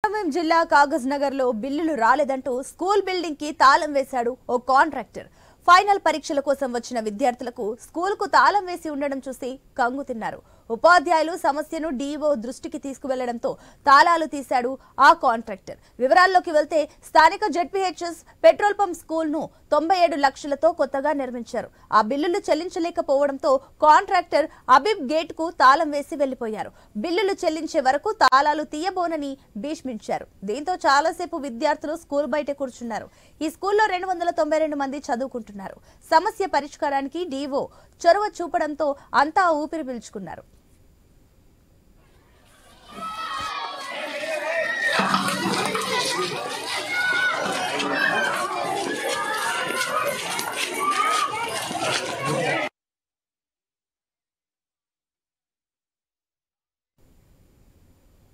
కొమరం జిల్లా కాగజ్ నగర్ లో బిల్లులు రాలేదంటూ స్కూల్ బిల్డింగ్ కి తాళం వేశాడు ఓ కాంట్రాక్టర్ ఫైనల్ పరీక్షల కోసం వచ్చిన విద్యార్థులకు స్కూల్ కు తాళం వేసి ఉండడం చూసి కంగు తిన్నారు ఉపాధ్యాయులు సమస్యను డీఓ దృష్టికి తీసుకువెళ్లడంతో తాళాలు తీశాడు ఆ కాంట్రాక్టర్ వివరాల్లోకి వెళ్తే స్థానిక జెడ్పీహెచ్ఎస్ పెట్రోల్ పంప్ స్కూల్ ను తొంభై ఏడు లక్షలతో కొత్తగా నిర్మించారు ఆ బిల్లులు చెల్లించలేకపోవడంతో కాంట్రాక్టర్ అబిబ్ గేట్ కు తాళం వేసి వెళ్లిపోయారు బిల్లులు చెల్లించే వరకు తాళాలు తీయబోనని భీష్మించారు దీంతో చాలాసేపు విద్యార్థులు స్కూల్ బయట కూర్చున్నారు ఈ స్కూల్లో రెండు వందల తొంభై రెండు మంది చదువుకుంటున్నారు సమస్య పరిష్కారానికి డీఓ చొరవ చూపడంతో అంతా ఊపిరి పీల్చుకున్నారు